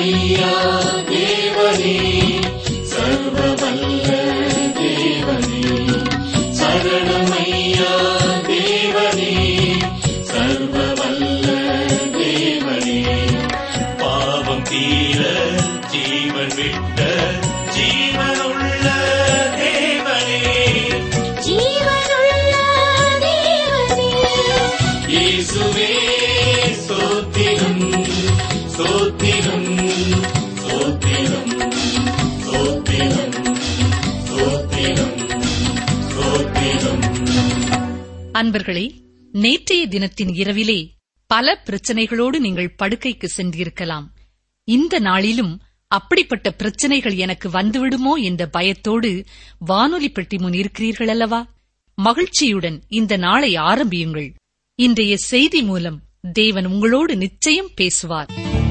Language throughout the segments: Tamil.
சரணமையா தேவனே சர்வவல்ல தேவனே சரணமையா தேவனே சர்வவல்ல தேவனே பாவம் தீர ஜீவன் விட்ட ஜீவனுள்ள தேவனே ஜீவனுள்ள தேவனே இயேசுவே ஸ்தோத்திரம் ஸ்தோத்திரம் ஸ்தோத்திரம் ஸ்தோத்திரம் ஸ்தோத்திரம் ஸ்தோத்திரம் அன்பர்களே நேற்றைய தினத்தின் இரவிலே பல பிரச்சனைகளோடு நீங்கள் படுக்கைக்கு சென்றிருக்கலாம் இந்த நாளிலும் அப்படிப்பட்ட பிரச்சனைகள் எனக்கு வந்துவிடுமோ என்ற பயத்தோடு வானொலி பெட்டி முன் இருக்கிறீர்கள் அல்லவா மகிழ்ச்சியுடன் இந்த நாளை ஆரம்பியுங்கள் இன்றைய செய்தி மூலம் தேவன் உங்களோடு நிச்சயம் பேசுவார்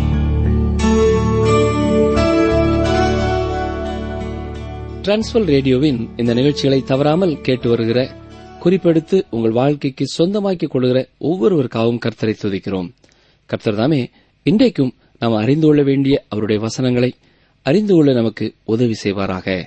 டிரான்ஸ்வல் ரேடியோவின் இந்த நிகழ்ச்சிகளை தவறாமல் கேட்டு வருகிற குறிப்பெடுத்து உங்கள் வாழ்க்கைக்கு சொந்தமாக்கிக் கொள்கிற ஒவ்வொருவருக்காகவும் கர்த்தரை துதிக்கிறோம் கர்த்தர் தாமே இன்றைக்கும் நாம் அறிந்து கொள்ள வேண்டிய அவருடைய வசனங்களை அறிந்து கொள்ள நமக்கு உதவி செய்வாராக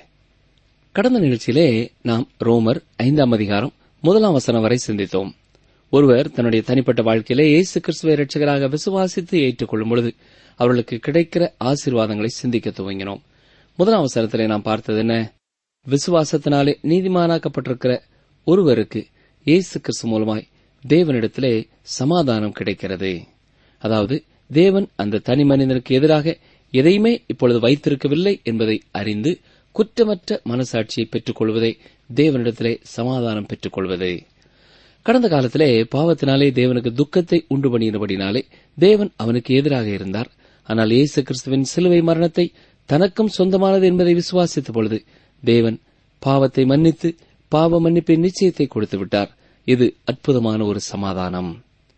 கடந்த நிகழ்ச்சியிலே நாம் ரோமர் ஐந்தாம் அதிகாரம் முதலாம் வசனம் வரை சிந்தித்தோம் ஒருவர் தன்னுடைய தனிப்பட்ட வாழ்க்கையிலே இயேசு கிறிஸ்துவை இரட்சகராக விசுவாசித்து ஏற்றுக்கொள்ளும் பொழுது அவர்களுக்கு கிடைக்கிற ஆசீர்வாதங்களை சிந்திக்க துவங்கினோம் முதலாம் அவசரத்திலே நாம் பார்த்தது என்ன விசுவாசத்தினாலே நீதிமானாக்கப்பட்டிருக்கிற ஒருவருக்கு இயேசு கிறிஸ்து மூலமாய் தேவனிடத்திலே சமாதானம் கிடைக்கிறது அதாவது தேவன் அந்த தனி மனிதனுக்கு எதிராக எதையுமே இப்பொழுது வைத்திருக்கவில்லை என்பதை அறிந்து குற்றமற்ற மனசாட்சியை பெற்றுக் கொள்வதே தேவனிடத்திலே சமாதானம் பெற்றுக் கொள்வது கடந்த காலத்திலே பாவத்தினாலே தேவனுக்கு துக்கத்தை உண்டு பண்ணினபடினாலே தேவன் அவனுக்கு எதிராக இருந்தார் ஆனால் இயேசு கிறிஸ்துவின் சிலுவை மரணத்தை தனக்கும் சொந்தமானது என்பதை விசுவாசித்த பொழுது தேவன் பாவத்தை மன்னித்து பாவ மன்னிப்பின் நிச்சயத்தை கொடுத்து விட்டார் இது அற்புதமான ஒரு சமாதானம்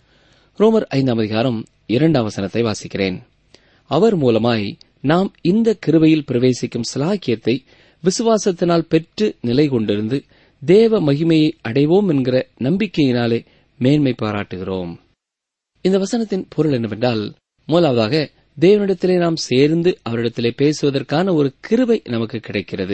ரோமர் ஐந்தாம் அதிகாரம் இரண்டாம் வசனத்தை வாசிக்கிறேன் அவர் மூலமாய் நாம் இந்த கிருபையில் பிரவேசிக்கும் சலாக்கியத்தை விசுவாசத்தினால் பெற்று நிலை கொண்டிருந்து தேவ மகிமையை அடைவோம் என்கிற நம்பிக்கையினாலே மேன்மை பாராட்டுகிறோம் இந்த வசனத்தின் பொருள் என்னவென்றால் முதலாவதாக தேவனிடத்திலே நாம் சேர்ந்து அவரிடத்திலே பேசுவதற்கான ஒரு கிருபை நமக்கு கிடைக்கிறது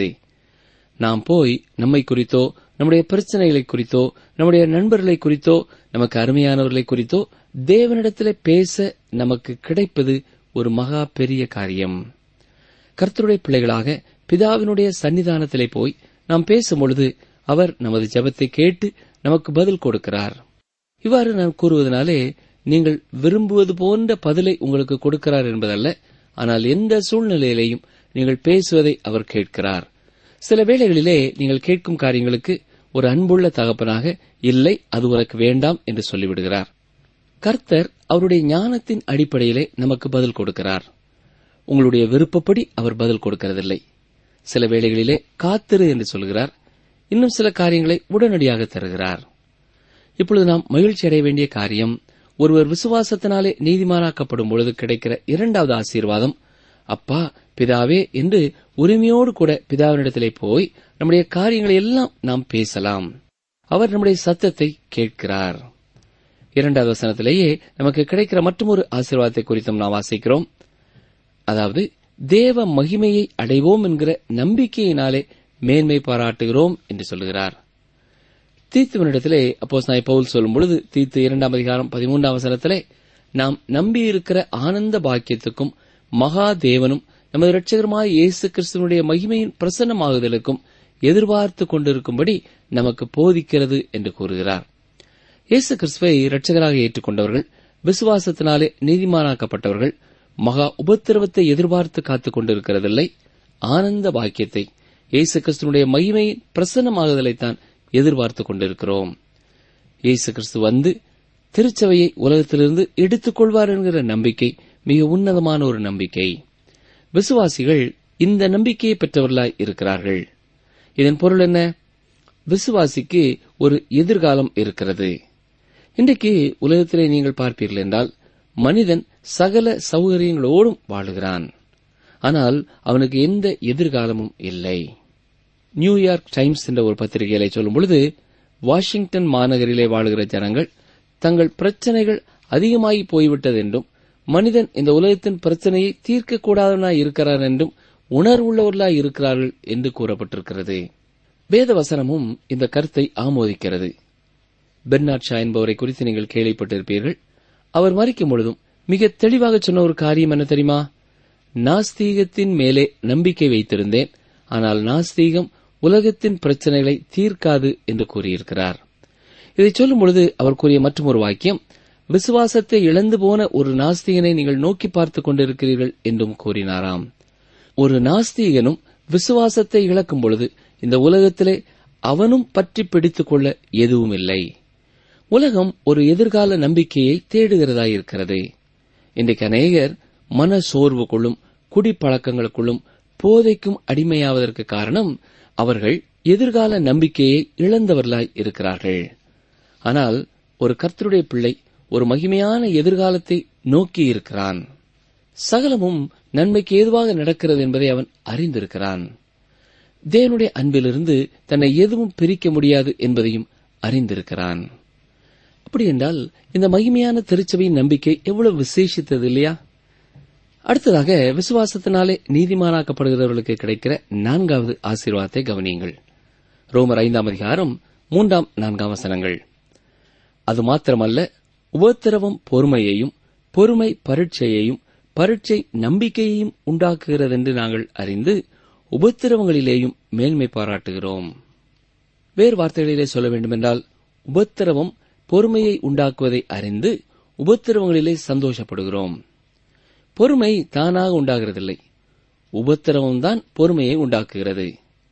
நாம் போய் நம்மை குறித்தோ நம்முடைய பிரச்சனைகளை குறித்தோ நம்முடைய நண்பர்களை குறித்தோ நமக்கு அருமையானவர்களை குறித்தோ தேவனிடத்திலே பேச நமக்கு கிடைப்பது ஒரு மகா பெரிய காரியம் கர்த்தருடைய பிள்ளைகளாக பிதாவினுடைய சன்னிதானத்திலே போய் நாம் பேசும்பொழுது அவர் நமது ஜெபத்தை கேட்டு நமக்கு பதில் கொடுக்கிறார் இவ்வாறு நான் கூறுவதனாலே நீங்கள் விரும்புவது போன்ற பதிலை உங்களுக்கு கொடுக்கிறார் என்பதல்ல ஆனால் எந்த சூழ்நிலையிலேயும் நீங்கள் பேசுவதை அவர் கேட்கிறார் சில வேளைகளிலே நீங்கள் கேட்கும் காரியங்களுக்கு ஒரு அன்புள்ள தகப்பனாக இல்லை அது உனக்கு வேண்டாம் என்று சொல்லிவிடுகிறார் கர்த்தர் அவருடைய ஞானத்தின் அடிப்படையிலே நமக்கு பதில் கொடுக்கிறார் உங்களுடைய விருப்பப்படி அவர் பதில் கொடுக்கிறதில்லை சில வேளைகளிலே காத்திரு என்று சொல்கிறார் இன்னும் சில காரியங்களை உடனடியாக தருகிறார் இப்பொழுது நாம் மகிழ்ச்சி அடைய வேண்டிய காரியம் ஒருவர் விசுவாசத்தினாலே நீதிமானாக்கப்படும் பொழுது கிடைக்கிற இரண்டாவது ஆசீர்வாதம் அப்பா பிதாவே என்று உரிமையோடு கூட பிதாவினிடத்திலே போய் நம்முடைய காரியங்களை எல்லாம் நாம் பேசலாம் அவர் நம்முடைய சத்தத்தை கேட்கிறார் இரண்டாவது வசனத்திலேயே நமக்கு கிடைக்கிற மற்றொரு ஆசீர்வாதத்தை குறித்தும் நாம் வாசிக்கிறோம் அதாவது தேவ மகிமையை அடைவோம் என்கிற நம்பிக்கையினாலே மேன்மை பாராட்டுகிறோம் என்று சொல்லுகிறார் தீத்துவனிடத்திலே அப்போ நாய் பவுல் சொல்லும் பொழுது தீத்து இரண்டாம் அதிகாரம் பதிமூன்றாம் வசனத்திலே நாம் நம்பியிருக்கிற ஆனந்த பாக்கியத்துக்கும் மகா தேவனும் நமது இரட்சகருமாய் இயேசு கிறிஸ்துவனுடைய மகிமையின் பிரசன்னமாகுதலுக்கும் எதிர்பார்த்து கொண்டிருக்கும்படி நமக்கு போதிக்கிறது என்று கூறுகிறார் இயேசு கிறிஸ்துவை இரட்சகராக ஏற்றுக்கொண்டவர்கள் விசுவாசத்தினாலே நீதிமானாக்கப்பட்டவர்கள் மகா உபத்திரவத்தை எதிர்பார்த்து காத்துக் கொண்டிருக்கிறதில்லை ஆனந்த பாக்கியத்தை இயேசு கிறிஸ்துவனுடைய மகிமையின் பிரசன்னமாகுதலைத்தான் எதிர்பார்த்துக் கொண்டிருக்கிறோம் இயேசு கிறிஸ்து வந்து திருச்சபையை உலகத்திலிருந்து எடுத்துக் கொள்வார் என்கிற நம்பிக்கை மிக உன்னதமான ஒரு நம்பிக்கை விசுவாசிகள் இந்த நம்பிக்கையை பெற்றவர்களாய் இருக்கிறார்கள் இதன் பொருள் என்ன விசுவாசிக்கு ஒரு எதிர்காலம் இருக்கிறது இன்றைக்கு உலகத்திலே நீங்கள் பார்ப்பீர்கள் என்றால் மனிதன் சகல சௌகரியங்களோடும் வாழுகிறான் ஆனால் அவனுக்கு எந்த எதிர்காலமும் இல்லை நியூயார்க் டைம்ஸ் என்ற ஒரு பத்திரிகையிலே சொல்லும் பொழுது வாஷிங்டன் மாநகரிலே வாழுகிற ஜனங்கள் தங்கள் பிரச்சனைகள் அதிகமாகி போய்விட்டது என்றும் மனிதன் இந்த உலகத்தின் பிரச்சனையை தீர்க்கக்கூடாதவனாய் இருக்கிறார் என்றும் உணர்வுள்ளவர்களாய் இருக்கிறார்கள் என்று கூறப்பட்டிருக்கிறது வேத வசனமும் இந்த கருத்தை ஆமோதிக்கிறது பெர்னாட் ஷா என்பவரை குறித்து நீங்கள் கேள்விப்பட்டிருப்பீர்கள் அவர் மறிக்கும் பொழுதும் மிக தெளிவாக சொன்ன ஒரு காரியம் என்ன தெரியுமா நாஸ்தீகத்தின் மேலே நம்பிக்கை வைத்திருந்தேன் ஆனால் நாஸ்தீகம் உலகத்தின் பிரச்சனைகளை தீர்க்காது என்று கூறியிருக்கிறார் இதை சொல்லும் பொழுது அவர் கூறிய மற்றும் ஒரு வாக்கியம் விசுவாசத்தை இழந்து போன ஒரு நாஸ்திகனை நீங்கள் நோக்கி பார்த்துக் கொண்டிருக்கிறீர்கள் என்றும் கூறினாராம் ஒரு நாஸ்தீகனும் விசுவாசத்தை இழக்கும் பொழுது இந்த உலகத்திலே அவனும் பற்றி பிடித்துக் கொள்ள எதுவும் இல்லை உலகம் ஒரு எதிர்கால நம்பிக்கையை தேடுகிறதாயிருக்கிறது இன்றைக்கு அநேகர் மன சோர்வுக்குள்ளும் குடிப்பழக்கங்களுக்குள்ளும் போதைக்கும் அடிமையாவதற்கு காரணம் அவர்கள் எதிர்கால நம்பிக்கையை இழந்தவர்களாய் இருக்கிறார்கள் ஆனால் ஒரு கர்த்தருடைய பிள்ளை ஒரு மகிமையான எதிர்காலத்தை நோக்கி இருக்கிறான் சகலமும் நன்மைக்கு ஏதுவாக நடக்கிறது என்பதை அவன் அறிந்திருக்கிறான் தேவனுடைய அன்பிலிருந்து தன்னை எதுவும் பிரிக்க முடியாது என்பதையும் அறிந்திருக்கிறான் அப்படி என்றால் இந்த மகிமையான திருச்சபையின் நம்பிக்கை எவ்வளவு விசேஷித்தது இல்லையா அடுத்ததாக விசுவாசத்தினாலே நீதிமானாக்கப்படுகிறவர்களுக்கு கிடைக்கிற நான்காவது ஆசீர்வாதத்தை கவனியுங்கள் ரோமர் ஐந்தாம் அதிகாரம் மூன்றாம் நான்காம் வசனங்கள் அது மாத்திரமல்ல உபத்திரவம் பொறுமையையும் பொறுமை பரீட்சையையும் பரீட்சை நம்பிக்கையையும் உண்டாக்குகிறதென்று நாங்கள் அறிந்து உபத்திரவங்களிலேயும் மேன்மை பாராட்டுகிறோம் வேறு வார்த்தைகளிலே சொல்ல வேண்டுமென்றால் உபத்திரவம் பொறுமையை உண்டாக்குவதை அறிந்து உபத்திரவங்களிலே சந்தோஷப்படுகிறோம் பொறுமை தானாக உண்டாகிறதில்லை உபத்திரவம்தான் பொறுமையை உண்டாக்குகிறது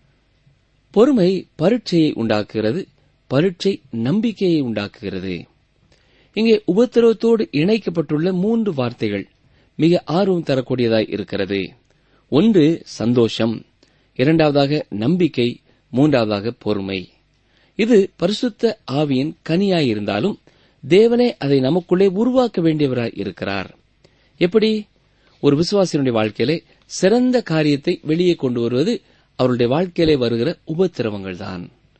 பொறுமை பரீட்சையை உண்டாக்குகிறது பரீட்சை நம்பிக்கையை உண்டாக்குகிறது இங்கே உபத்திரவத்தோடு இணைக்கப்பட்டுள்ள மூன்று வார்த்தைகள் மிக ஆர்வம் தரக்கூடியதாய் இருக்கிறது ஒன்று சந்தோஷம் இரண்டாவதாக நம்பிக்கை மூன்றாவதாக பொறுமை இது பரிசுத்த ஆவியின் கனியாயிருந்தாலும் தேவனே அதை நமக்குள்ளே உருவாக்க வேண்டியவராய் இருக்கிறார் எப்படி ஒரு விசுவாசியினுடைய வாழ்க்கையிலே சிறந்த காரியத்தை வெளியே கொண்டு வருவது அவருடைய வாழ்க்கையிலே வருகிற உபத்திரவங்கள் தான்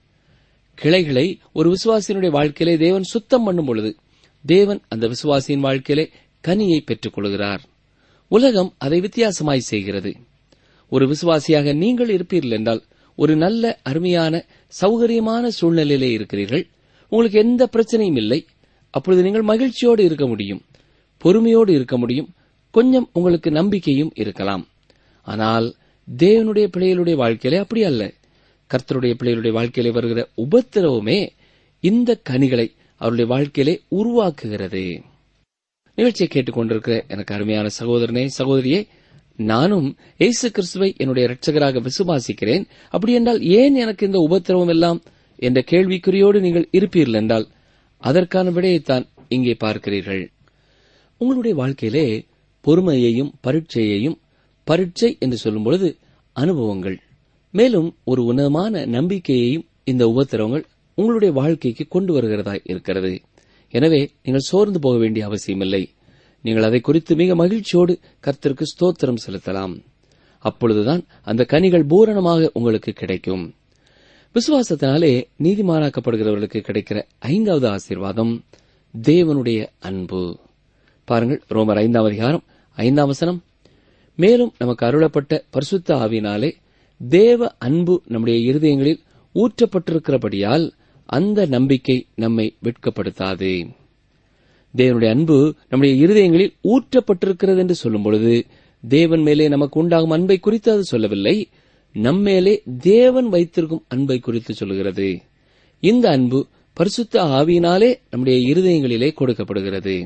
கிளைகளை ஒரு விசுவாசியினுடைய வாழ்க்கையிலே தேவன் சுத்தம் பண்ணும் பொழுது தேவன் அந்த விசுவாசியின் வாழ்க்கையிலே கனியை பெற்றுக் கொள்கிறார் உலகம் அதை வித்தியாசமாய் செய்கிறது ஒரு விசுவாசியாக நீங்கள் இருப்பீர்கள் என்றால் ஒரு நல்ல அருமையான சௌகரியமான சூழ்நிலையிலே இருக்கிறீர்கள் உங்களுக்கு எந்த பிரச்சனையும் இல்லை அப்பொழுது நீங்கள் மகிழ்ச்சியோடு இருக்க முடியும் பொறுமையோடு இருக்க முடியும் கொஞ்சம் உங்களுக்கு நம்பிக்கையும் இருக்கலாம் ஆனால் தேவனுடைய பிள்ளைகளுடைய வாழ்க்கையிலே அப்படி அல்ல கர்த்தருடைய பிள்ளைகளுடைய வாழ்க்கையிலே வருகிற உபத்திரவமே இந்த கனிகளை அவருடைய வாழ்க்கையிலே உருவாக்குகிறது நிகழ்ச்சியை கேட்டுக்கொண்டிருக்கிற எனக்கு அருமையான சகோதரனே சகோதரியே நானும் இயேசு கிறிஸ்துவை என்னுடைய இரட்சகராக விசுவாசிக்கிறேன் அப்படி என்றால் ஏன் எனக்கு இந்த உபத்திரவம் எல்லாம் என்ற கேள்விக்குறியோடு நீங்கள் இருப்பீர்கள் என்றால் அதற்கான விடையைத்தான் இங்கே பார்க்கிறீர்கள் உங்களுடைய வாழ்க்கையிலே பொறுமையையும் பரீட்சையையும் பரீட்சை என்று சொல்லும் பொழுது அனுபவங்கள் மேலும் ஒரு உன்னதமான நம்பிக்கையையும் இந்த உபத்திரவங்கள் உங்களுடைய வாழ்க்கைக்கு கொண்டு வருகிறதாய் இருக்கிறது எனவே நீங்கள் சோர்ந்து போக வேண்டிய அவசியமில்லை நீங்கள் அதை குறித்து மிக மகிழ்ச்சியோடு கர்த்தருக்கு ஸ்தோத்திரம் செலுத்தலாம் அப்பொழுதுதான் அந்த கனிகள் பூரணமாக உங்களுக்கு கிடைக்கும் விசுவாசத்தினாலே நீதிமானாக்கப்படுகிறவர்களுக்கு கிடைக்கிற ஐந்தாவது ஆசீர்வாதம் தேவனுடைய அன்பு பாருங்கள் ரோமர் ஐந்தாம் அதிகாரம் ஐந்தாம் வசனம் மேலும் நமக்கு அருளப்பட்ட பரிசுத்த ஆவினாலே தேவ அன்பு நம்முடைய இருதயங்களில் ஊற்றப்பட்டிருக்கிறபடியால் அந்த நம்பிக்கை நம்மை வெட்கப்படுத்தாது தேவனுடைய அன்பு நம்முடைய இருதயங்களில் ஊற்றப்பட்டிருக்கிறது என்று சொல்லும் பொழுது தேவன் மேலே நமக்கு உண்டாகும் அன்பை குறித்து அது சொல்லவில்லை நம்மேலே தேவன் வைத்திருக்கும் அன்பை குறித்து சொல்கிறது இந்த அன்பு பரிசுத்த ஆவியினாலே நம்முடைய இருதயங்களிலே கொடுக்கப்படுகிறது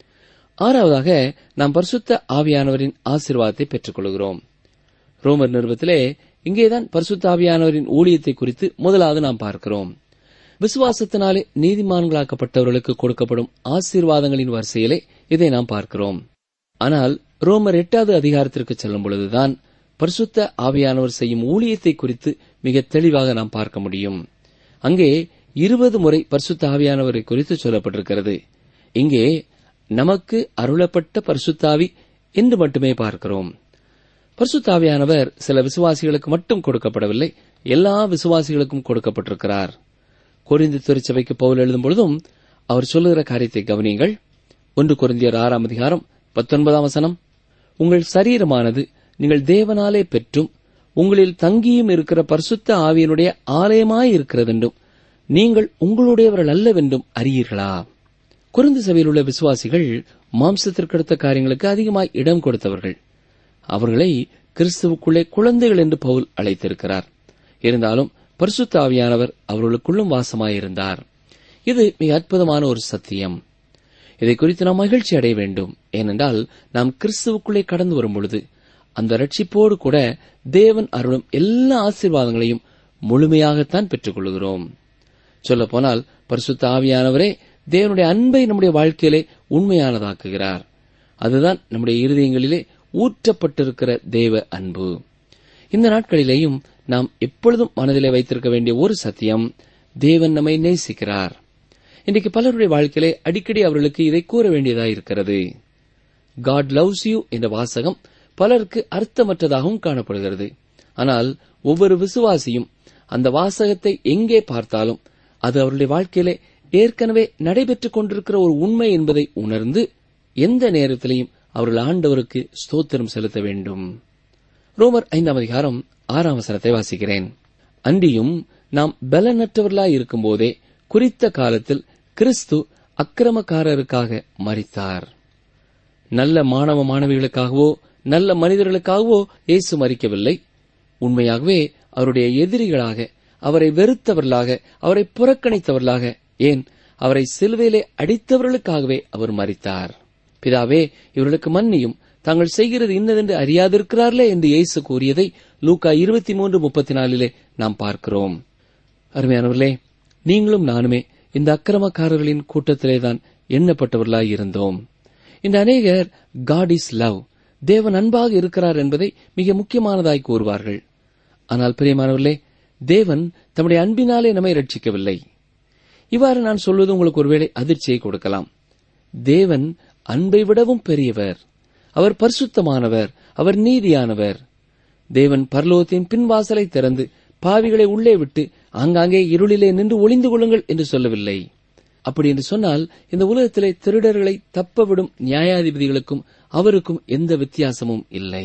ஆறாவதாக நாம் பரிசுத்த ஆவியானவரின் ஆசீர்வாதத்தை பெற்றுக் கொள்கிறோம் ரோமர் நிறுவத்திலே இங்கேதான் பரிசுத்த ஆவியானவரின் ஊழியத்தை குறித்து முதலாவது நாம் பார்க்கிறோம் விசுவாசத்தினாலே நீதிமான்களாக்கப்பட்டவர்களுக்கு கொடுக்கப்படும் ஆசீர்வாதங்களின் வரிசையிலே இதை நாம் பார்க்கிறோம் ஆனால் ரோமர் எட்டாவது அதிகாரத்திற்கு செல்லும் பொழுதுதான் பரிசுத்த ஆவியானவர் செய்யும் ஊழியத்தை குறித்து மிக தெளிவாக நாம் பார்க்க முடியும் அங்கே இருபது முறை பரிசுத்த ஆவியானவரை குறித்து சொல்லப்பட்டிருக்கிறது இங்கே நமக்கு அருளப்பட்ட பரிசுத்தாவி என்று மட்டுமே பார்க்கிறோம் பரிசுத்தாவியானவர் சில விசுவாசிகளுக்கு மட்டும் கொடுக்கப்படவில்லை எல்லா விசுவாசிகளுக்கும் கொடுக்கப்பட்டிருக்கிறார் கொரிந்து திருச்சபைக்கு பவுல் எழுதும் பொழுதும் அவர் சொல்லுகிற காரியத்தை கவனியுங்கள் ஒன்று கொரிந்தியர் ஆறாம் அதிகாரம் பத்தொன்பதாம் வசனம் உங்கள் சரீரமானது நீங்கள் தேவனாலே பெற்றும் உங்களில் தங்கியும் இருக்கிற பரிசுத்த ஆவியனுடைய ஆலயமாய் இருக்கிறதென்றும் நீங்கள் உங்களுடையவர்கள் அல்லவென்றும் அறியீர்களா குறைந்த சபையில் உள்ள விசுவாசிகள் மாம்சத்திற்கடுத்த காரியங்களுக்கு அதிகமாய் இடம் கொடுத்தவர்கள் அவர்களை கிறிஸ்துவுக்குள்ளே குழந்தைகள் என்று பவுல் அழைத்திருக்கிறார் இருந்தாலும் பரிசுத்த ஆவியானவர் அவர்களுக்குள்ளும் வாசமாயிருந்தார் இது மிக அற்புதமான ஒரு சத்தியம் இதை குறித்து நாம் மகிழ்ச்சி அடைய வேண்டும் ஏனென்றால் நாம் கிறிஸ்துவுக்குள்ளே கடந்து வரும் பொழுது அந்த ரட்சிப்போடு கூட தேவன் அருளும் எல்லா ஆசீர்வாதங்களையும் முழுமையாகத்தான் பெற்றுக் கொள்கிறோம் சொல்லப்போனால் பரிசுத்த ஆவியானவரே தேவனுடைய அன்பை நம்முடைய வாழ்க்கையிலே உண்மையானதாக்குகிறார் அதுதான் நம்முடைய இருதயங்களிலே ஊற்றப்பட்டிருக்கிற தேவ அன்பு இந்த நாட்களிலேயும் நாம் எப்பொழுதும் மனதிலே வைத்திருக்க வேண்டிய ஒரு சத்தியம் தேவன் நம்மை நேசிக்கிறார் இன்றைக்கு பலருடைய வாழ்க்கையிலே அடிக்கடி அவர்களுக்கு இதை கூற வேண்டியதாயிருக்கிறது காட் லவ்ஸ் யூ என்ற வாசகம் பலருக்கு அர்த்தமற்றதாகவும் காணப்படுகிறது ஆனால் ஒவ்வொரு விசுவாசியும் அந்த வாசகத்தை எங்கே பார்த்தாலும் அது அவருடைய வாழ்க்கையிலே ஏற்கனவே நடைபெற்றுக் கொண்டிருக்கிற ஒரு உண்மை என்பதை உணர்ந்து எந்த நேரத்திலையும் அவர்கள் ஆண்டவருக்கு ஸ்தோத்திரம் செலுத்த வேண்டும் ரோமர் ஐந்தாம் அதிகாரம் ஆறாம் வசனத்தை வாசிக்கிறேன் அன்றியும் நாம் பலனற்றவர்களாய் இருக்கும்போதே குறித்த காலத்தில் கிறிஸ்து அக்கிரமக்காரருக்காக மரித்தார் நல்ல மாணவ மாணவிகளுக்காகவோ நல்ல மனிதர்களுக்காகவோ இயேசு மறிக்கவில்லை உண்மையாகவே அவருடைய எதிரிகளாக அவரை வெறுத்தவர்களாக அவரை புறக்கணித்தவர்களாக ஏன் அவரை சிலுவையிலே அடித்தவர்களுக்காகவே அவர் மரித்தார் பிதாவே இவர்களுக்கு மன்னியும் தாங்கள் செய்கிறது இன்னதென்று அறியாதிருக்கிறார்களே என்று இயேசு கூறியதை லூக்கா இருபத்தி மூன்று முப்பத்தி நாலிலே நாம் பார்க்கிறோம் அருமையானவர்களே நீங்களும் நானுமே இந்த அக்கிரமக்காரர்களின் கூட்டத்திலேதான் எண்ணப்பட்டவர்களாய் இருந்தோம் இந்த அநேகர் காட் இஸ் லவ் தேவன் அன்பாக இருக்கிறார் என்பதை மிக முக்கியமானதாய் கூறுவார்கள் ஆனால் பிரியமானவர்களே தேவன் தம்முடைய அன்பினாலே நம்மை ரட்சிக்கவில்லை இவ்வாறு நான் சொல்வது உங்களுக்கு ஒருவேளை அதிர்ச்சியை கொடுக்கலாம் தேவன் அன்பை விடவும் பெரியவர் அவர் பரிசுத்தமானவர் அவர் நீதியானவர் தேவன் பரலோகத்தின் பின்வாசலை திறந்து பாவிகளை உள்ளே விட்டு ஆங்காங்கே இருளிலே நின்று ஒளிந்து கொள்ளுங்கள் என்று சொல்லவில்லை அப்படி என்று சொன்னால் இந்த உலகத்திலே திருடர்களை தப்பவிடும் நியாயாதிபதிகளுக்கும் அவருக்கும் எந்த வித்தியாசமும் இல்லை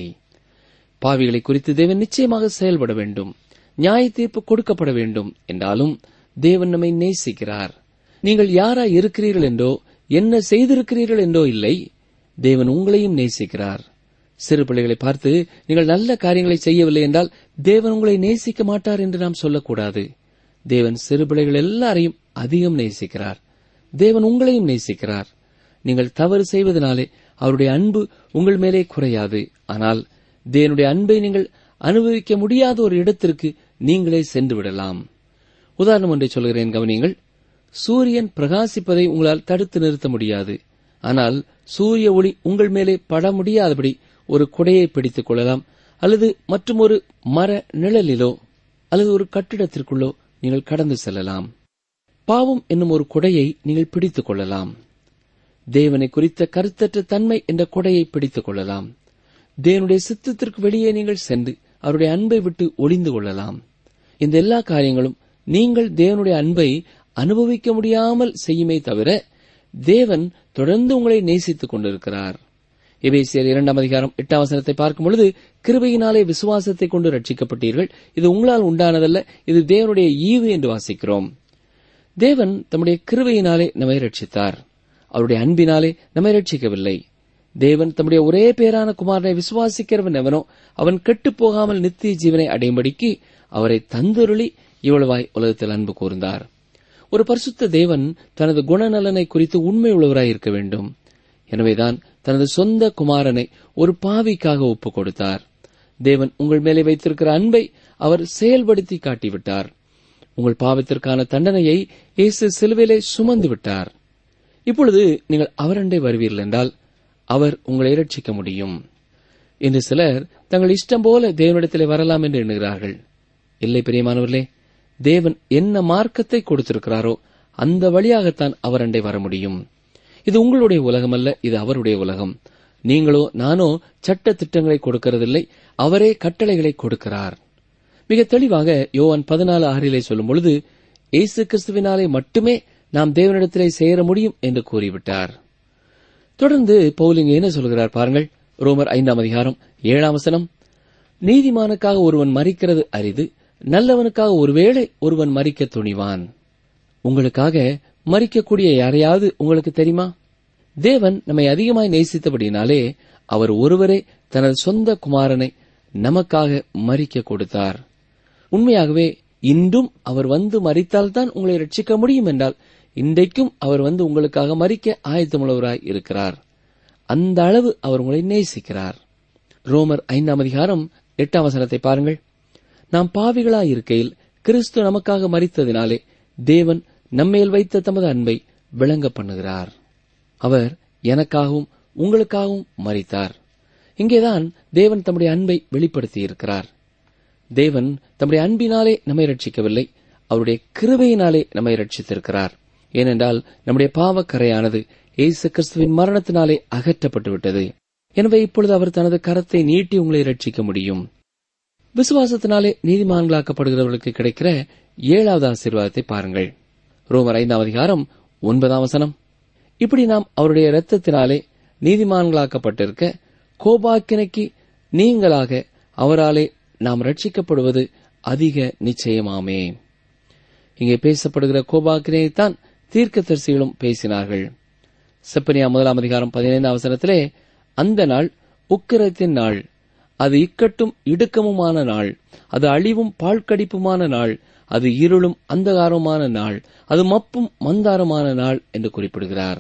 பாவிகளை குறித்து தேவன் நிச்சயமாக செயல்பட வேண்டும் நியாய தீர்ப்பு கொடுக்கப்பட வேண்டும் என்றாலும் தேவன் நம்மை நேசிக்கிறார் நீங்கள் யாராய் இருக்கிறீர்கள் என்றோ என்ன செய்திருக்கிறீர்கள் என்றோ இல்லை தேவன் உங்களையும் நேசிக்கிறார் சிறு பிள்ளைகளை பார்த்து நீங்கள் நல்ல காரியங்களை செய்யவில்லை என்றால் தேவன் உங்களை நேசிக்க மாட்டார் என்று நாம் சொல்லக்கூடாது தேவன் சிறு பிள்ளைகள் எல்லாரையும் அதிகம் நேசிக்கிறார் தேவன் உங்களையும் நேசிக்கிறார் நீங்கள் தவறு செய்வதனாலே அவருடைய அன்பு உங்கள் மேலே குறையாது ஆனால் தேவனுடைய அன்பை நீங்கள் அனுபவிக்க முடியாத ஒரு இடத்திற்கு நீங்களே சென்று விடலாம் உதாரணம் ஒன்றை சொல்கிறேன் கவனியுங்கள் சூரியன் பிரகாசிப்பதை உங்களால் தடுத்து நிறுத்த முடியாது ஆனால் சூரிய ஒளி உங்கள் மேலே பட முடியாதபடி ஒரு குடையை பிடித்துக் கொள்ளலாம் அல்லது மற்றும் ஒரு மர நிழலிலோ அல்லது ஒரு கட்டிடத்திற்குள்ளோ நீங்கள் கடந்து செல்லலாம் பாவம் என்னும் ஒரு குடையை நீங்கள் பிடித்துக் கொள்ளலாம் தேவனை குறித்த கருத்தற்ற தன்மை என்ற கொடையை பிடித்துக் கொள்ளலாம் தேவனுடைய சித்தத்திற்கு வெளியே நீங்கள் சென்று அவருடைய அன்பை விட்டு ஒளிந்து கொள்ளலாம் இந்த எல்லா காரியங்களும் நீங்கள் தேவனுடைய அன்பை அனுபவிக்க முடியாமல் செய்யுமே தவிர தேவன் தொடர்ந்து உங்களை நேசித்துக் கொண்டிருக்கிறார் எபேசியர் இரண்டாம் அதிகாரம் எட்டாம் வசனத்தை பார்க்கும் பொழுது கிருபையினாலே விசுவாசத்தை கொண்டு ரட்சிக்கப்பட்டீர்கள் இது உங்களால் உண்டானதல்ல இது தேவனுடைய ஈவு என்று வாசிக்கிறோம் தேவன் தம்முடைய கிருபையினாலே நம்மை ரட்சித்தார் அவருடைய அன்பினாலே நம்மை ரட்சிக்கவில்லை தேவன் தம்முடைய ஒரே பேரான குமாரனை விசுவாசிக்கிறவன் எவனோ அவன் கெட்டுப் போகாமல் நித்திய ஜீவனை அடையும்படிக்கு அவரை தந்துருளி இவ்வளவாய் உலகத்தில் அன்பு கூர்ந்தார் ஒரு பரிசுத்த தேவன் தனது குணநலனை குறித்து உண்மை உள்ளவராய் இருக்க வேண்டும் எனவேதான் தனது சொந்த குமாரனை ஒரு பாவிக்காக ஒப்புக் கொடுத்தார் தேவன் உங்கள் மேலே வைத்திருக்கிற அன்பை அவர் செயல்படுத்தி காட்டிவிட்டார் உங்கள் பாவத்திற்கான தண்டனையை இயேசு சிலுவையிலே சுமந்து விட்டார் இப்பொழுது நீங்கள் அவரண்டை வருவீர்கள் என்றால் அவர் உங்களை ரட்சிக்க முடியும் என்று சிலர் தங்கள் இஷ்டம் போல தேவனிடத்திலே வரலாம் என்று எண்ணுகிறார்கள் இல்லை பிரியமானவர்களே தேவன் என்ன மார்க்கத்தை கொடுத்திருக்கிறாரோ அந்த வழியாகத்தான் அவரண்டை வர முடியும் இது உங்களுடைய உலகம் அல்ல இது அவருடைய உலகம் நீங்களோ நானோ சட்ட திட்டங்களை கொடுக்கிறதில்லை அவரே கட்டளைகளை கொடுக்கிறார் மிக தெளிவாக யோவான் பதினாலு ஆறிலே சொல்லும் பொழுது இயேசு கிறிஸ்துவினாலே மட்டுமே நாம் தேவனிடத்திலே சேர முடியும் என்று கூறிவிட்டார் தொடர்ந்து பவுலிங்க என்ன சொல்கிறார் பாருங்கள் ரோமர் ஐந்தாம் அதிகாரம் ஏழாம் வசனம் நீதிமானுக்காக ஒருவன் மறிக்கிறது அரிது நல்லவனுக்காக ஒருவேளை ஒருவன் மறிக்க துணிவான் உங்களுக்காக மறிக்கக்கூடிய யாரையாவது உங்களுக்கு தெரியுமா தேவன் நம்மை அதிகமாய் நேசித்தபடினாலே அவர் ஒருவரே தனது சொந்த குமாரனை நமக்காக மறிக்க கொடுத்தார் உண்மையாகவே இன்றும் அவர் வந்து மறித்தால்தான் உங்களை ரட்சிக்க முடியும் என்றால் இன்றைக்கும் அவர் வந்து உங்களுக்காக மறிக்க ஆயத்தமுள்ளவராய் இருக்கிறார் அந்த அளவு அவர் உங்களை நேசிக்கிறார் ரோமர் ஐந்தாம் அதிகாரம் எட்டாம் வசனத்தை பாருங்கள் நாம் பாவிகளாய் இருக்கையில் கிறிஸ்து நமக்காக மறித்ததினாலே தேவன் நம்மேல் வைத்த தமது அன்பை விளங்க பண்ணுகிறார் அவர் எனக்காகவும் உங்களுக்காகவும் மறித்தார் இங்கேதான் தேவன் தம்முடைய அன்பை வெளிப்படுத்தியிருக்கிறார் தேவன் தம்முடைய அன்பினாலே நம்மை ரட்சிக்கவில்லை அவருடைய கிருபையினாலே நம்மை ரட்சித்திருக்கிறார் ஏனென்றால் நம்முடைய பாவக்கரையானது இயேசு கிறிஸ்துவின் மரணத்தினாலே அகற்றப்பட்டு விட்டது எனவே இப்பொழுது அவர் தனது கரத்தை நீட்டி உங்களை ரட்சிக்க முடியும் விசுவாசத்தினாலே நீதிமான்களாக்கப்படுகிறவர்களுக்கு கிடைக்கிற ஏழாவது ஆசீர்வாதத்தை பாருங்கள் ரோமர் ஐந்தாம் அதிகாரம் ஒன்பதாம் வசனம் இப்படி நாம் அவருடைய இரத்தத்தினாலே நீதிமான்களாக்கப்பட்டிருக்க கோபாக்கினைக்கு நீங்களாக அவராலே நாம் ரட்சிக்கப்படுவது அதிக நிச்சயமாமே இங்கே பேசப்படுகிற கோபாக்கினையைத்தான் தீர்க்கதரிசிகளும் பேசினார்கள் செப்பனியா முதலாம் அதிகாரம் பதினைந்தாம் அவசரத்திலே அந்த நாள் உக்கிரத்தின் நாள் அது இக்கட்டும் இடுக்கமுமான நாள் அது அழிவும் பாழ்கடிப்புமான நாள் அது இருளும் அந்தகாரமான நாள் அது மப்பும் மந்தாரமான நாள் என்று குறிப்பிடுகிறார்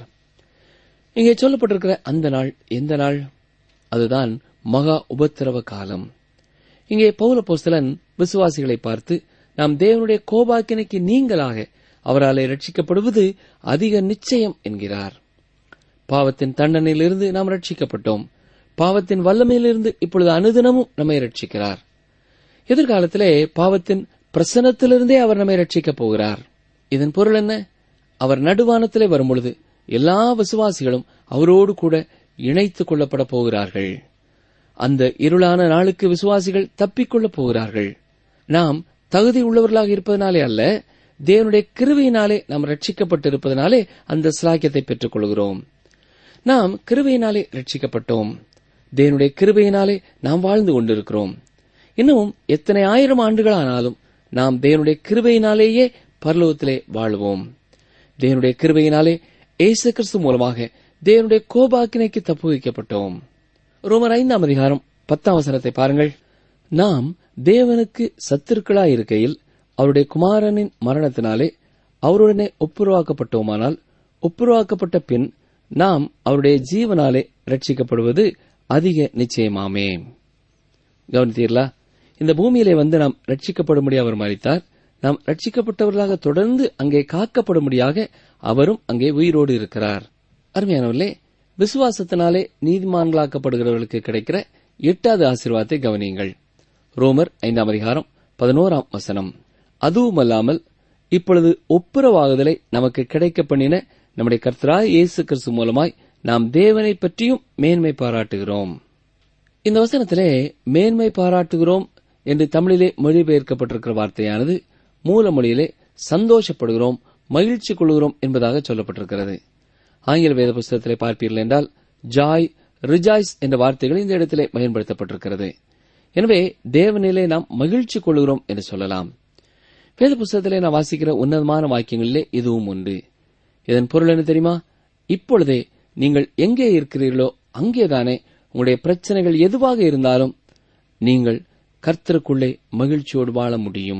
இங்கே சொல்லப்பட்டிருக்கிற அந்த நாள் எந்த நாள் அதுதான் மகா உபத்திரவ காலம் இங்கே பௌல போஸ்தலன் விசுவாசிகளை பார்த்து நாம் தேவனுடைய கோபாக்கினைக்கு நீங்களாக அவராலே ரட்சிக்கப்படுவது அதிக நிச்சயம் என்கிறார் பாவத்தின் தண்டனையிலிருந்து நாம் ரட்சிக்கப்பட்டோம் பாவத்தின் வல்லமையிலிருந்து இப்பொழுது அனுதினமும் நம்மை ரட்சிக்கிறார் எதிர்காலத்திலே பாவத்தின் பிரசனத்திலிருந்தே அவர் நம்மை ரட்சிக்கப் போகிறார் இதன் பொருள் என்ன அவர் நடுவானத்திலே வரும்பொழுது எல்லா விசுவாசிகளும் அவரோடு கூட இணைத்துக் கொள்ளப்பட போகிறார்கள் அந்த இருளான நாளுக்கு விசுவாசிகள் தப்பிக்கொள்ளப் போகிறார்கள் நாம் தகுதி உள்ளவர்களாக இருப்பதனாலே அல்ல தேவனுடைய கிருவையினாலே நாம் ரட்சிக்கப்பட்டிருப்பதனாலே அந்த சிலாக்கியத்தை பெற்றுக் கொள்கிறோம் நாம் கிருபையினாலே ரட்சிக்கப்பட்டோம் தேவனுடைய கிருபையினாலே நாம் வாழ்ந்து கொண்டிருக்கிறோம் இன்னமும் எத்தனை ஆயிரம் ஆண்டுகள் ஆனாலும் நாம் தேவனுடைய கிருபையினாலேயே பரலோகத்திலே வாழ்வோம் தேவனுடைய கிருபையினாலே இயேசு கிறிஸ்து மூலமாக தேவனுடைய கோபாக்கினைக்கு தப்பு வைக்கப்பட்டோம் ரோமர் ஐந்தாம் அதிகாரம் பத்தாம் வசனத்தை பாருங்கள் நாம் தேவனுக்கு சத்துருக்களாய் இருக்கையில் அவருடைய குமாரனின் மரணத்தினாலே அவருடனே ஒப்புருவாக்கப்பட்டோமானால் ஒப்புருவாக்கப்பட்ட பின் நாம் அவருடைய ஜீவனாலே ரட்சிக்கப்படுவது அதிக நிச்சயமாமே கவனித்தீர்களா இந்த பூமியிலே வந்து நாம் ரட்சிக்கப்படும்படி அவர் மறித்தார் நாம் ரட்சிக்கப்பட்டவர்களாக தொடர்ந்து அங்கே காக்கப்படும்படியாக அவரும் அங்கே உயிரோடு இருக்கிறார் அருமையானவர்களே விசுவாசத்தினாலே நீதிமான்களாக்கப்படுகிறவர்களுக்கு கிடைக்கிற எட்டாவது ஆசீர்வாதத்தை கவனியுங்கள் ரோமர் ஐந்தாம் அதிகாரம் பதினோராம் வசனம் அதுவுமல்லாமல் இப்பொழுது ஒப்புரவாகுதலை நமக்கு கிடைக்க பண்ணின நம்முடைய கர்த்தராய் இயேசு கிறிஸ்து மூலமாய் நாம் தேவனை பற்றியும் மேன்மை பாராட்டுகிறோம் இந்த வசனத்திலே மேன்மை பாராட்டுகிறோம் என்று தமிழிலே மொழிபெயர்க்கப்பட்டிருக்கிற வார்த்தையானது மூல மொழியிலே சந்தோஷப்படுகிறோம் மகிழ்ச்சி கொள்கிறோம் என்பதாக சொல்லப்பட்டிருக்கிறது ஆங்கில வேத புஸ்தகத்திலே பார்ப்பீர்கள் என்றால் ஜாய் ரிஜாய்ஸ் என்ற வார்த்தைகள் இந்த இடத்திலே பயன்படுத்தப்பட்டிருக்கிறது எனவே தேவனிலே நாம் மகிழ்ச்சி கொள்கிறோம் என்று சொல்லலாம் வேத புஸ்தகத்திலே நாம் வாசிக்கிற உன்னதமான வாக்கியங்களிலே இதுவும் உண்டு இதன் பொருள் என்ன தெரியுமா இப்பொழுதே நீங்கள் எங்கே இருக்கிறீர்களோ அங்கேதானே உங்களுடைய பிரச்சனைகள் எதுவாக இருந்தாலும் நீங்கள் கர்த்தருக்குள்ளே மகிழ்ச்சியோடு வாழ முடியும்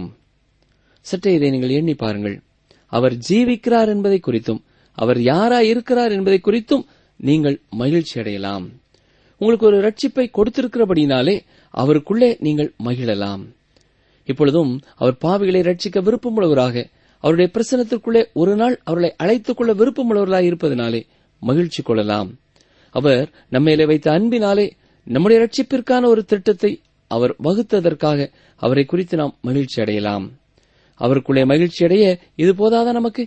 சற்றே இதை நீங்கள் எண்ணி பாருங்கள் அவர் ஜீவிக்கிறார் என்பதை குறித்தும் அவர் யாரா இருக்கிறார் என்பதை குறித்தும் நீங்கள் மகிழ்ச்சி அடையலாம் உங்களுக்கு ஒரு ரட்சிப்பை கொடுத்திருக்கிறபடினாலே அவருக்குள்ளே நீங்கள் மகிழலாம் இப்பொழுதும் அவர் பாவிகளை ரட்சிக்க விருப்பமுள்ளவராக அவருடைய பிரசனத்திற்குள்ளே ஒரு நாள் அவர்களை அழைத்துக் கொள்ள விருப்பமுள்ளவர்களாக இருப்பதனாலே மகிழ்ச்சி கொள்ளலாம் அவர் நம்மேலே வைத்த அன்பினாலே நம்முடைய ரட்சிப்பிற்கான ஒரு திட்டத்தை அவர் வகுத்ததற்காக அவரை குறித்து நாம் மகிழ்ச்சி அடையலாம் அவருக்குள்ளே மகிழ்ச்சி அடைய இது போதாதா நமக்கு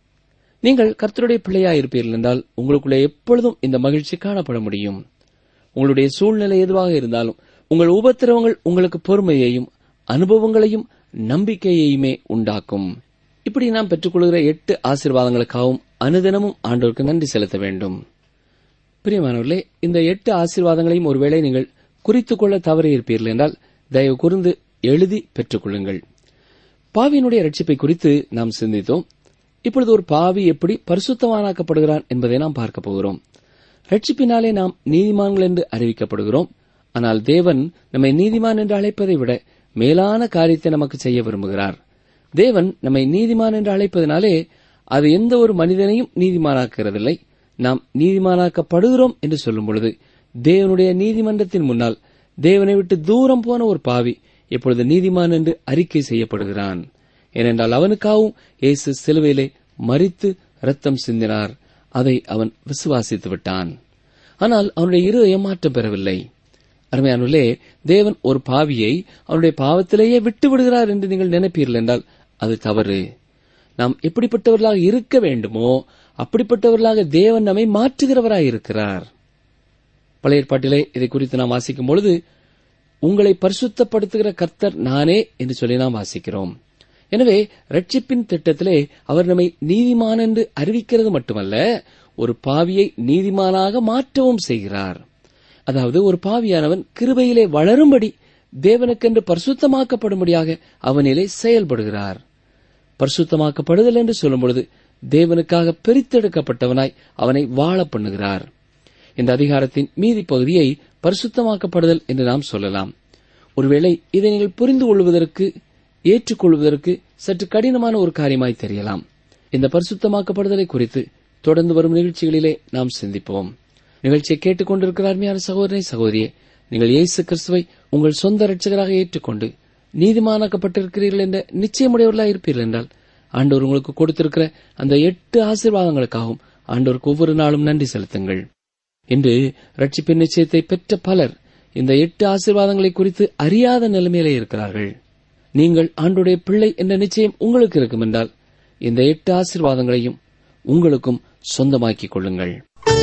நீங்கள் கர்த்தருடைய பிள்ளையா இருப்பீர்கள் என்றால் உங்களுக்குள்ளே எப்பொழுதும் இந்த மகிழ்ச்சி காணப்பட முடியும் உங்களுடைய சூழ்நிலை எதுவாக இருந்தாலும் உங்கள் உபத்திரவங்கள் உங்களுக்கு பொறுமையையும் அனுபவங்களையும் நம்பிக்கையையுமே உண்டாக்கும் இப்படி நாம் பெற்றுக்கொள்கிற எட்டு ஆசீர்வாதங்களுக்காகவும் அனுதினமும் ஆண்டோருக்கு நன்றி செலுத்த வேண்டும் பிரியமானவர்களே இந்த எட்டு ஆசீர்வாதங்களையும் ஒருவேளை நீங்கள் குறித்துக் கொள்ள தவறியிருப்பீர்கள் என்றால் தயவு கூர்ந்து எழுதி பெற்றுக் கொள்ளுங்கள் பாவியினுடைய ரட்சிப்பை குறித்து நாம் சிந்தித்தோம் இப்பொழுது ஒரு பாவி எப்படி பரிசுத்தவானாக்கப்படுகிறான் என்பதை நாம் பார்க்க போகிறோம் ரட்சிப்பினாலே நாம் நீதிமான்கள் என்று அறிவிக்கப்படுகிறோம் ஆனால் தேவன் நம்மை நீதிமான் என்று அழைப்பதை விட மேலான காரியத்தை நமக்கு செய்ய விரும்புகிறார் தேவன் நம்மை நீதிமான் என்று அழைப்பதனாலே அது எந்த ஒரு மனிதனையும் நீதிமானாக்கிறதில்லை நாம் நீதிமானாக்கப்படுகிறோம் என்று சொல்லும் பொழுது தேவனுடைய நீதிமன்றத்தின் முன்னால் தேவனை விட்டு தூரம் போன ஒரு பாவி இப்பொழுது நீதிமான் என்று அறிக்கை செய்யப்படுகிறான் ஏனென்றால் அவனுக்காகவும் இயேசு சிலுவையிலே மறித்து ரத்தம் சிந்தினார் அதை அவன் விசுவாசித்து விட்டான் ஆனால் அவனுடைய இருதயம் மாற்றம் பெறவில்லை அருமையானுள்ளே தேவன் ஒரு பாவியை அவனுடைய பாவத்திலேயே விட்டு விடுகிறார் என்று நீங்கள் நினைப்பீர்கள் என்றால் அது தவறு நாம் எப்படிப்பட்டவர்களாக இருக்க வேண்டுமோ அப்படிப்பட்டவர்களாக தேவன் நம்மை மாற்றுகிறவராய் இருக்கிறார் பழைய ஏற்பாட்டிலே இதை குறித்து நாம் வாசிக்கும் பொழுது உங்களை பரிசுத்தப்படுத்துகிற கர்த்தர் நானே என்று சொல்லி நாம் வாசிக்கிறோம் எனவே ரட்சிப்பின் திட்டத்திலே அவர் நம்மை நீதிமான் என்று அறிவிக்கிறது மட்டுமல்ல ஒரு பாவியை நீதிமானாக மாற்றவும் செய்கிறார் அதாவது ஒரு பாவியானவன் கிருபையிலே வளரும்படி தேவனுக்கென்று பரிசுத்தமாக்கப்படும்படியாக அவனிலே செயல்படுகிறார் பரிசுத்தமாக்கப்படுதல் என்று சொல்லும் பொழுது தேவனுக்காக பிரித்தெடுக்கப்பட்டவனாய் அவனை வாழ பண்ணுகிறார் இந்த அதிகாரத்தின் மீதி பகுதியை பரிசுத்தமாக்கப்படுதல் என்று நாம் சொல்லலாம் ஒருவேளை இதை நீங்கள் புரிந்து கொள்வதற்கு ஏற்றுக்கொள்வதற்கு சற்று கடினமான ஒரு காரியமாய் தெரியலாம் இந்த பரிசுத்தமாக்கப்படுதலை குறித்து தொடர்ந்து வரும் நிகழ்ச்சிகளிலே நாம் சிந்திப்போம் நிகழ்ச்சியை கேட்டுக்கொண்டிருக்கிற அருமையான சகோதரனை சகோதரியே நீங்கள் இயேசு கிறிஸ்துவை உங்கள் சொந்த ரட்சகராக ஏற்றுக்கொண்டு நீதிமானாக்கப்பட்டிருக்கிறீர்கள் என்ற நிச்சயமுடையவர்களாக இருப்பீர்கள் என்றால் ஆண்டவர் உங்களுக்கு கொடுத்திருக்கிற அந்த எட்டு ஆசீர்வாதங்களுக்காகவும் ஆண்டவருக்கு ஒவ்வொரு நாளும் நன்றி செலுத்துங்கள் இன்று ரட்சிப்பின் நிச்சயத்தை பெற்ற பலர் இந்த எட்டு ஆசீர்வாதங்களை குறித்து அறியாத நிலைமையிலே இருக்கிறார்கள் நீங்கள் ஆண்டுடைய பிள்ளை என்ற நிச்சயம் உங்களுக்கு இருக்கும் என்றால் இந்த எட்டு ஆசீர்வாதங்களையும் உங்களுக்கும் சொந்தமாக்கிக் கொள்ளுங்கள்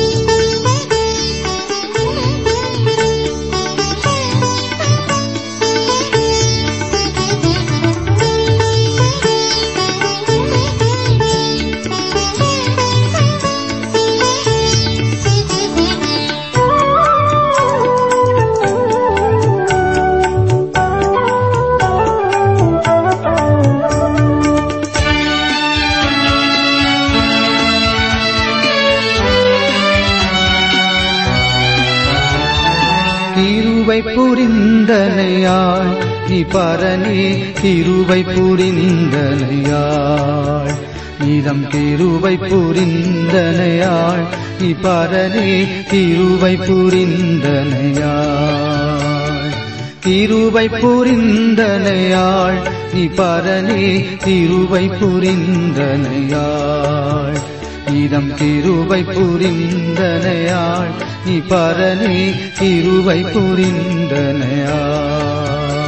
கிருபை புரிந்தனையாள் நீ பரனே கிருபை புரிந்தனையாள் நீதம் கிருபை புரிந்தனையாள் நீ பரனே கிருபை புரிந்தனையாள் கிருபை புரிந்தனையாள் நீ பரனே கிருபை புரிந்தனையாள் இதம் கிருபை புரிந்தனையாள் நீ பரனே கிருபை புரிந்தனையாள்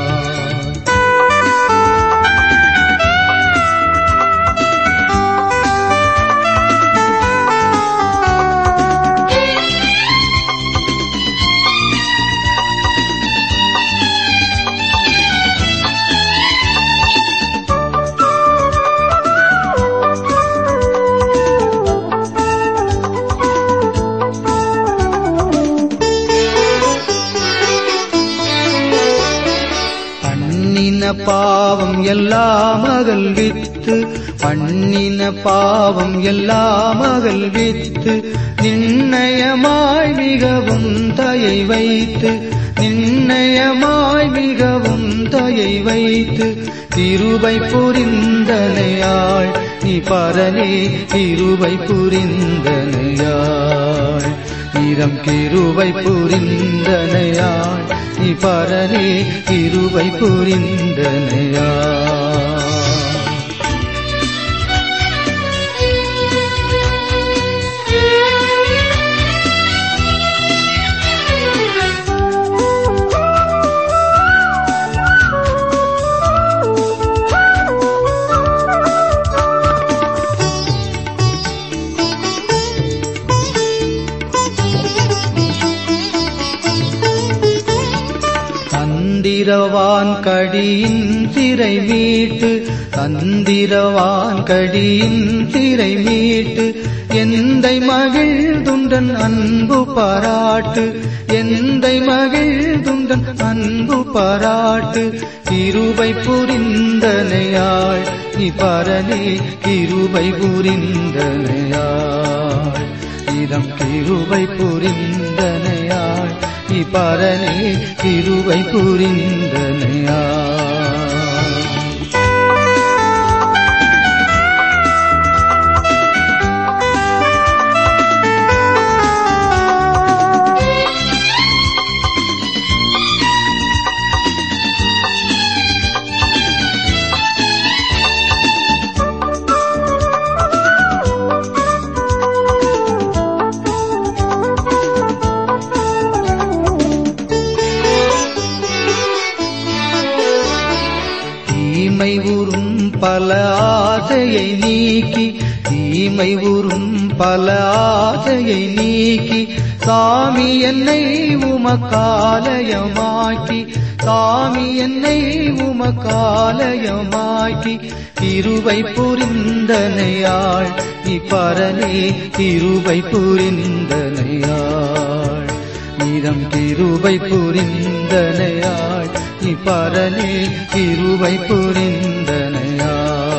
பண்ணின பாவம் எல்லாம் அகல்வித்து பண்ணின பாவம் எல்லாம் அகல்வித்து நிர்ணயமாய் மிகவும் தயை வைத்து நிர்ணயமாய் மிகவும் தயை வைத்து கிருபை புரிந்தனையாள் நீ பரனே கிருபை புரிந்தனையாள் நிறம் கிருபை புரிந்தனையாள் நீ பரனே கிருபை புரிந்தனையாள் தந்திரவான் கடியின் திரை மீட்டு தந்திரவான் கடியின் திரை மீட்டு எந்தை மகிழ்துண்டன் அன்பு பாராட்டு எந்தை மகிழ்துண்டன் அன்பு பாராட்டு கிருபை புரிந்தனையாள் நீ பரனே கிருபை புரிந்தனையாள் இதம் கிருபை புரிந்தனையாள் நீ பரனே கிருபை புரிந்தனையாள் தீமை உறும் பல ஆசையை நீக்கி தீமை உறும் பல ஆசையை நீக்கி சாமி என்னை உமக்காலயமாக்கி சாமி என்னை உமக்காலயமாக்கி கிருபை புரிந்தனையாள் நீ பரனே கிருபை புரிந்தனையாள் நீதம் கிருபை புரிந்தனையாள் நீ பரனே கிருபை புரிந்தனையாள்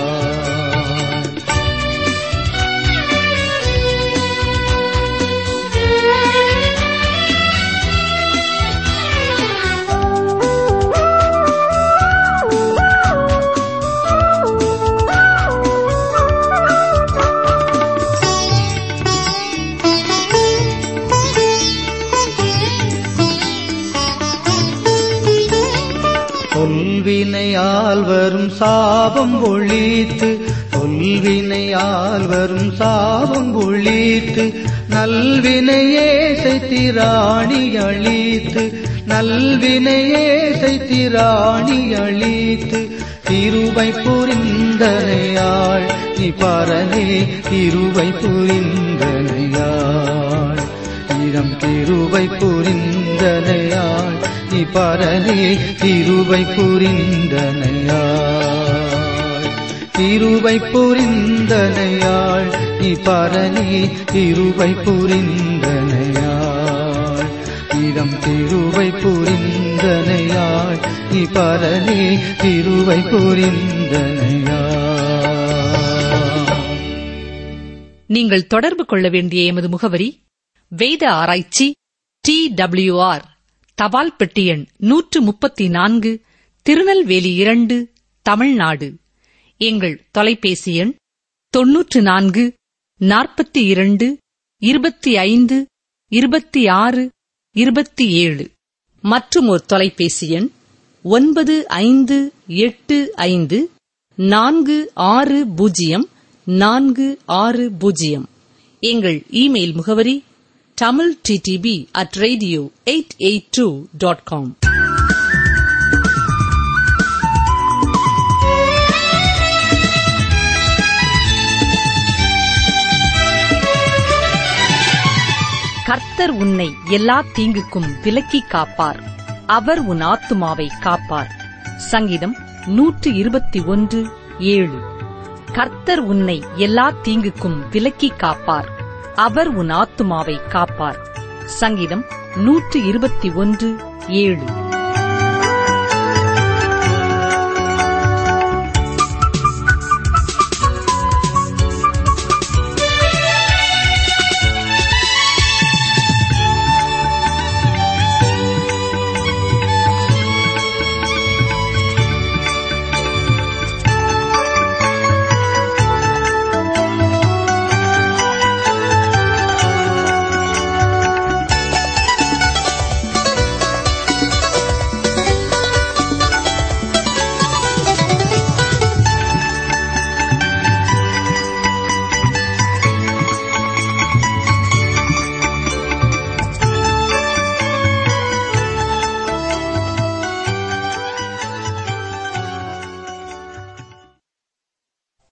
சொல்வினையால் வரும் சாபம் ஒழித்து சொல்வினையால் வரும் சாபம் ஒழித்து நல்வினையே செய்திராணி அழித்து நல்வினையே செய்திராணி அழித்து திருவை புரிந்தனையாள் நீ பரனே திருவை புரிந்தனையாள் இடம் திருவை புரிந்தனையாள் நீ பரனே திருவை புரிந்தனையாள் திருவை புரிந்தனையாள் நீ பரனே திருவை புரிந்தனையாள் இடம் திருவை புரிந்தனையாள் நீ பரனே திருவை புரிந்தனையாள் நீங்கள் தொடர்பு கொள்ள வேண்டிய எமது முகவரி வேத ஆராய்ச்சி டி டபிள்யூஆர் தபால் பெட்டி எண் நூற்று முப்பத்தி நான்கு திருநெல்வேலி இரண்டு தமிழ்நாடு எங்கள் தொலைபேசி எண் தொன்னூற்று நான்கு நாற்பத்தி இரண்டு இருபத்தி ஐந்து இருபத்தி ஆறு இருபத்தி ஏழு மற்றும் ஒரு தொலைபேசி எண் ஒன்பது ஐந்து எட்டு ஐந்து நான்கு ஆறு பூஜ்ஜியம் நான்கு ஆறு பூஜ்ஜியம் எங்கள் இமெயில் முகவரி Tamil DTP at radio eight eight two dot com கர்த்தர் உன்னை எல்லா தீங்குக்கும் விலக்கி காப்பார் அவர் உன் ஆத்துமாவை காப்பார் சங்கீதம் நூற்று இருபத்தி ஒன்று ஏழு கர்த்தர் உன்னை எல்லா தீங்குக்கும் விலக்கி காப்பார் அவர் உன் ஆத்துமாவை காப்பார் சங்கீதம் நூற்று இருபத்தி ஒன்று ஏழு